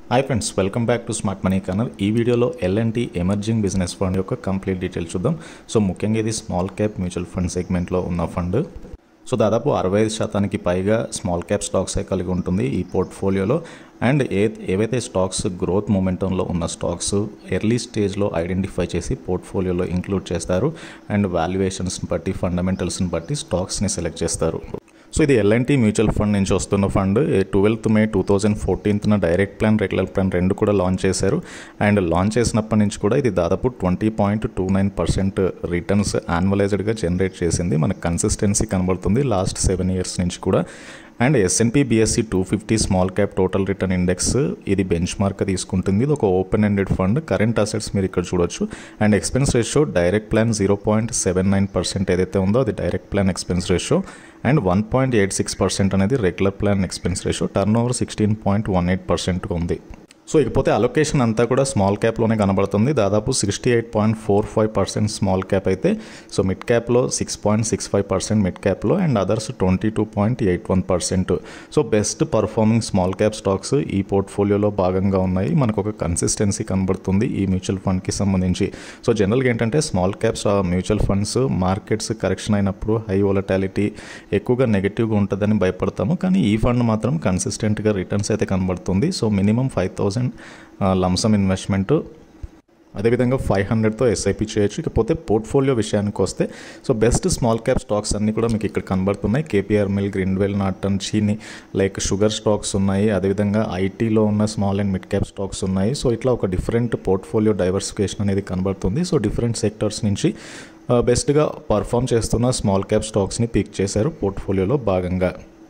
hi friends welcome back to smart money corner ఈ వీడియోలో LNT emerging business fund యొక్క complete detail చూద్దాం so ముఖ్యంగా ఇది స్మాల్ క్యాప్ మ్యూచువల్ ఫండ్ సెగ్మెంట్లో ఉన్న ఫండ్ సో దాదాపు అరవై ఐదు శాతానికి పైగా స్మాల్ క్యాప్ స్టాక్సే కలిగి ఉంటుంది ఈ పోర్ట్ఫోలియోలో అండ్ ఏ ఏవైతే స్టాక్స్ గ్రోత్ మూమెంటంలో ఉన్న స్టాక్స్ ఎర్లీ స్టేజ్లో ఐడెంటిఫై చేసి పోర్ట్ఫోలియోలో ఇంక్లూడ్ చేస్తారు అండ్ వాల్యుయేషన్స్ని బట్టి ఫండమెంటల్స్ని బట్టి స్టాక్స్ని సెలెక్ట్ చేస్తారు సో ఇది ఎల్ఎన్టీ మ్యూచువల్ ఫండ్ నుంచి వస్తున్న fund twelfth May two thousand ఫోర్టీన్త్న డైరెక్ట్ ప్లాన్ రెగ్యులర్ ప్లాన్ రెండు కూడా లాంచ్ చేశారు అండ్ లాంచ్ చేసినప్పటి నుంచి కూడా ఇది దాదాపు twenty point two nine percent returns యాన్యువలైజ్డ్గా జనరేట్ చేసింది మనకు కన్సిస్టెన్సీ కనబడుతుంది లాస్ట్ సెవెన్ ఇయర్స్ నుంచి కూడా and SNP BSE two fifty small cap total return index ఇది బెంచ్ మార్క్ తీసుకుంటుంది ఇది ఒక open ended fund current assets మీరు ఇక్కడ చూడొచ్చు and expense ratio direct plan zero point seven nine percent ఏదైతే ఉందో అది direct plan expense ratio and one point eight six percent అనేది regular plan expense ratio turnover sixteen point one eight పర్సెంట్గా ఉంది so ఇకపోతే allocation అంతా కూడా small క్యాప్లోనే కనబడుతుంది దాదాపు sixty eight point four five percent small cap అయితే సో మిడ్ క్యాప్లో six point six five percent mid క్యాప్లో and others twenty two point eight one percent so best performing small cap stocks ఈ పోర్ట్ఫోలియోలో భాగంగా ఉన్నాయి మనకు ఒక కన్సిస్టెన్సీ కనబడుతుంది ఈ మ్యూచువల్ ఫండ్కి సంబంధించి సో జనరల్గా ఏంటంటే small caps mutual funds markets correction అయినప్పుడు హై వొలటాలిటీ ఎక్కువగా నెగిటివ్గా ఉంటుందని భయపడతాము కానీ ఈ ఫండ్ మాత్రం కన్సిస్టెంట్గా రిటర్న్స్ అయితే కనబడుతుంది so minimum five thousand lump sum investment అదేవిధంగా ఫైవ్ హండ్రెడ్తో ఎస్ఐపి చేయొచ్చు ఇకపోతే పోర్ట్ఫోలియో విషయానికి వస్తే so best small cap stocks అన్నీ కూడా మీకు ఇక్కడ కనబడుతున్నాయి కేపీఆర్ మిల్ గ్రీన్వెల్ నాటన్ చీని లైక్ షుగర్ స్టాక్స్ ఉన్నాయి అదేవిధంగా ఐటీలో ఉన్న small and mid cap stocks ఉన్నాయి సో ఇట్లా ఒక డిఫరెంట్ పోర్ట్ఫోలియో డైవర్సిఫికేషన్ అనేది కనబడుతుంది సో డిఫరెంట్ సెక్టర్స్ నుంచి బెస్ట్గా పర్ఫామ్ చేస్తున్న స్మాల్ క్యాప్ స్టాక్స్ని పిక్ చేశారు పోర్ట్ఫోలియోలో భాగంగా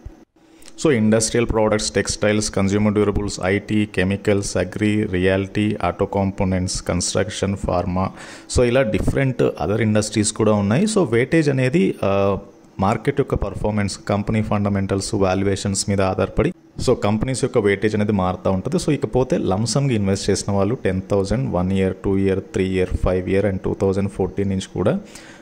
so industrial products textiles consumer durables IT chemicals agri reality auto components construction pharma so ఇలా డిఫరెంట్ అదర్ ఇండస్ట్రీస్ కూడా ఉన్నాయి సో వేటేజ్ అనేది మార్కెట్ యొక్క పర్ఫార్మెన్స్ కంపెనీ ఫండమెంటల్స్ వాల్యుయేషన్స్ మీద ఆధారపడి సో కంపెనీస్ యొక్క వెయిటేజ్ అనేది మారుతూ ఉంటుంది సో ఇకపోతే లంసమ్గా ఇన్వెస్ట్ చేసిన వాళ్ళు ten thousand one year two year three year five year and two thousand fourteen నుంచి కూడా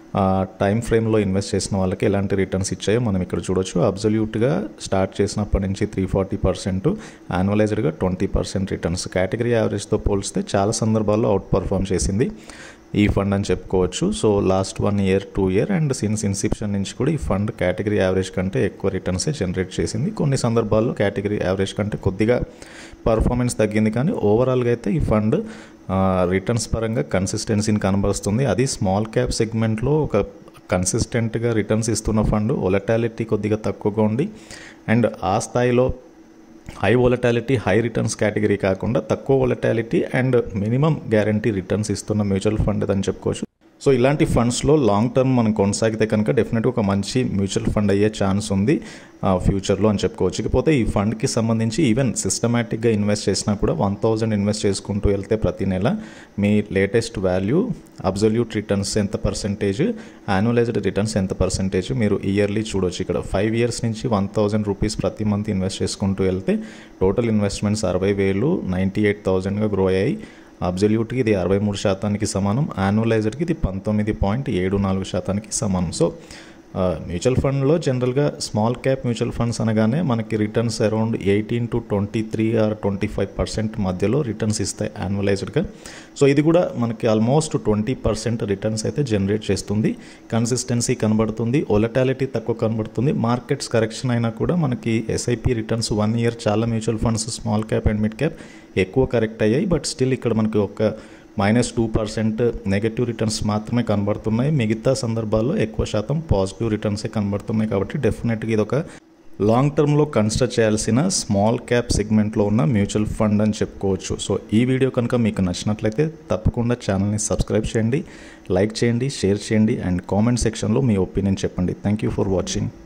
టైం ఫ్రేమ్లో ఇన్వెస్ట్ చేసిన వాళ్ళకి ఎలాంటి రిటర్న్స్ ఇచ్చాయో మనం ఇక్కడ చూడొచ్చు అబ్జల్యూట్గా స్టార్ట్ చేసినప్పటి నుంచి త్రీ ఫార్టీ పర్సెంట్ యాన్యువలైజ్డ్గా ట్వంటీ పర్సెంట్ రిటర్న్స్ కేటగిరీ యావరేజ్తో పోలిస్తే చాలా సందర్భాల్లో అవుట్ పర్ఫామ్ చేసింది ఈ ఫండ్ అని చెప్పుకోవచ్చు so last one year two year and since inception నుంచి కూడా ఈ ఫండ్ కేటగిరీ యావరేజ్ కంటే ఎక్కువ రిటర్న్సే జనరేట్ చేసింది కొన్ని సందర్భాల్లో కేటగిరీ యావరేజ్ కంటే కొద్దిగా పర్ఫార్మెన్స్ తగ్గింది కానీ ఓవరాల్గా అయితే ఈ ఫండ్ రిటర్న్స్ పరంగా కన్సిస్టెన్సీని కనబరుస్తుంది అది స్మాల్ క్యాప్ సెగ్మెంట్లో ఒక కన్సిస్టెంట్గా రిటర్న్స్ ఇస్తున్న ఫండ్ ఒలటాలిటీ కొద్దిగా తక్కువగా ఉండి అండ్ ఆ స్థాయిలో high volatility high returns category కాకుండా తక్కువ volatility and minimum guarantee returns ఇస్తున్న మ్యూచువల్ ఫండ్ అని చెప్పుకోవచ్చు సో ఇలాంటి ఫండ్స్లో లాంగ్ టర్మ్ మనం కొనసాగితే కనుక డెఫినెట్గా ఒక మంచి మ్యూచువల్ ఫండ్ అయ్యే ఛాన్స్ ఉంది ఫ్యూచర్లో అని చెప్పుకోవచ్చు ఇకపోతే ఈ ఫండ్కి సంబంధించి ఈవెన్ సిస్టమేటిక్గా ఇన్వెస్ట్ చేసినా కూడా వన్ థౌజండ్ ఇన్వెస్ట్ చేసుకుంటూ వెళ్తే ప్రతి నెల మీ లేటెస్ట్ వాల్యూ అబ్జల్యూట్ రిటర్న్స్ ఎంత పర్సెంటేజ్ యాన్యువలైజ్డ్ రిటర్న్స్ ఎంత పర్సెంటేజ్ మీరు ఇయర్లీ చూడొచ్చు ఇక్కడ ఫైవ్ ఇయర్స్ నుంచి వన్ థౌజండ్ రూపీస్ ప్రతి మంత్ ఇన్వెస్ట్ చేసుకుంటూ వెళ్తే టోటల్ ఇన్వెస్ట్మెంట్స్ అరవై వేలు నైంటీ ఎయిట్ థౌజండ్గా గ్రో అయ్యాయి అబ్జల్యూట్కి ఇది అరవై మూడు శాతానికి సమానం యాన్యువలైజ్డ్కి ఇది పంతొమ్మిది పాయింట్ ఏడు నాలుగు శాతానికి సమానం సో మ్యూచువల్ ఫండ్లో జనరల్గా స్మాల్ క్యాప్ మ్యూచువల్ ఫండ్స్ అనగానే మనకి returns around eighteen to twenty three or twenty five percent మధ్యలో రిటర్న్స్ ఇస్తాయి యాన్యువలైజ్డ్గా సో ఇది కూడా మనకి ఆల్మోస్ట్ ట్వంటీ పర్సెంట్ రిటర్న్స్ అయితే జనరేట్ చేస్తుంది కన్సిస్టెన్సీ కనబడుతుంది ఒలటాలిటీ తక్కువ కనబడుతుంది మార్కెట్స్ కరెక్షన్ అయినా కూడా మనకి ఎస్ఐపి రిటర్న్స్ వన్ ఇయర్ చాలా mutual funds small cap and mid cap ఎక్కువ కరెక్ట్ అయ్యాయి బట్ స్టిల్ ఇక్కడ మనకి ఒక minus two percent negative returns మాత్రమే కనబడుతున్నాయి మిగతా సందర్భాల్లో ఎక్కువ శాతం పాజిటివ్ రిటర్న్సే కనబడుతున్నాయి కాబట్టి డెఫినెట్గా ఇది ఒక లాంగ్ టర్మ్లో కన్సిడర్ చేయాల్సిన స్మాల్ క్యాప్ సెగ్మెంట్లో ఉన్న మ్యూచువల్ ఫండ్ అని చెప్పుకోవచ్చు సో ఈ వీడియో కనుక మీకు నచ్చినట్లయితే తప్పకుండా ఛానల్ని సబ్స్క్రైబ్ చేయండి లైక్ చేయండి షేర్ చేయండి అండ్ కామెంట్ సెక్షన్లో మీ ఒపీనియన్ చెప్పండి థ్యాంక్ యూ ఫర్ వాచింగ్